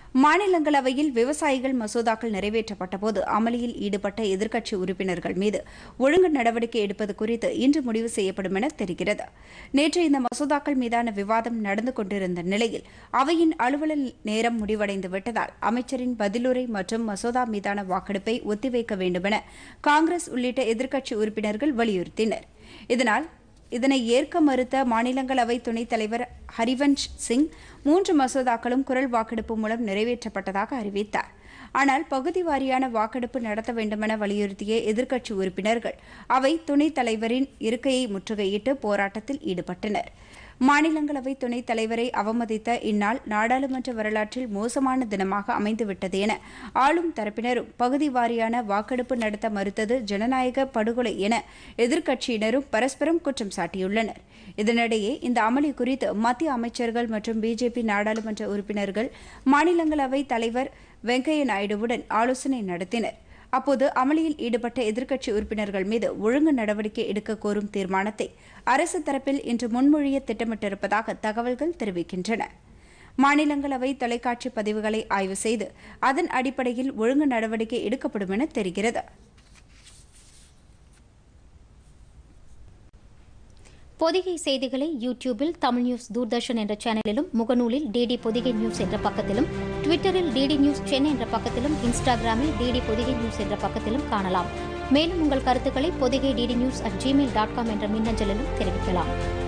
மாநிலங்களவையில் விவசாயிகள் மசோதாக்கள் நிறைவேற்றப்பட்டபோது அமளியில் ஈடுபட்ட எதிர்க்கட்சி உறுப்பினர்கள் மீது ஒழுங்கு நடவடிக்கை எடுப்பது குறித்து இன்று முடிவு செய்யப்படும் என தெரிகிறது நேற்று இந்த மசோதாக்கள் மீதான விவாதம் நடந்து கொண்டிருந்த நிலையில் அவையின் அலுவல் நேரம் முடிவடைந்து விட்டதால் அமைச்சரின் பதிலுரை மற்றும் மசோதா மீதான வாக்கெடுப்பை ஒத்திவைக்க வேண்டுமென காங்கிரஸ் உள்ளிட்ட எதிர்க்கட்சி உறுப்பினர்கள் வலியுறுத்தினர் இதனால் இதனை ஏற்க மறுத்த மாநிலங்களவை துணைத் தலைவர் ஹரிவன்ஷ் சிங் மூன்று மசோதாக்களும் குரல் வாக்கெடுப்பு மூலம் நிறைவேற்றப்பட்டதாக அறிவித்தார் ஆனால் பகுதி வாரியான வாக்கெடுப்பு நடத்த வேண்டுமென வலியுறுத்திய எதிர்க்கட்சி உறுப்பினர்கள் அவை துணைத் தலைவரின் இருக்கையை முற்றுகையிட்டு போராட்டத்தில் ஈடுபட்டனர் மாநிலங்களவை துணைத் தலைவரை அவமதித்த இந்நாள் நாடாளுமன்ற வரலாற்றில் மோசமான தினமாக அமைந்துவிட்டது என ஆளும் தரப்பினரும் பகுதி வாரியான வாக்கெடுப்பு நடத்த மறுத்தது ஜனநாயக படுகொலை என எதிர்க்கட்சியினரும் பரஸ்பரம் குற்றம் சாட்டியுள்ளனர் இதனிடையே இந்த அமளி குறித்து மத்திய அமைச்சர்கள் மற்றும் பிஜேபி நாடாளுமன்ற உறுப்பினர்கள் மாநிலங்களவை தலைவர் வெங்கையா நாயுடுவுடன் ஆலோசனை நடத்தினர் அப்போது அமளியில் ஈடுபட்ட எதிர்க்கட்சி உறுப்பினர்கள் மீது ஒழுங்கு நடவடிக்கை எடுக்க கோரும் தீர்மானத்தை அரசு தரப்பில் இன்று முன்மொழிய திட்டமிட்டிருப்பதாக தகவல்கள் தெரிவிக்கின்றன மாநிலங்களவை தொலைக்காட்சி பதிவுகளை ஆய்வு செய்து அதன் அடிப்படையில் ஒழுங்கு நடவடிக்கை எடுக்கப்படும் என தெரிகிறது பொதிகை செய்திகளை யூடியூபில் தமிழ் நியூஸ் தூர்தர்ஷன் என்ற சேனலிலும் முகநூலில் டிடி பொதிகை நியூஸ் என்ற பக்கத்திலும் ட்விட்டரில் டிடி நியூஸ் சென்னை என்ற பக்கத்திலும் இன்ஸ்டாகிராமில் டிடி பொதிகை நியூஸ் என்ற பக்கத்திலும் காணலாம் மேலும் உங்கள் கருத்துக்களை Podhigai DD news at Gmail dot com என்ற மின்னஞ்சலிலும் தெரிவிக்கலாம்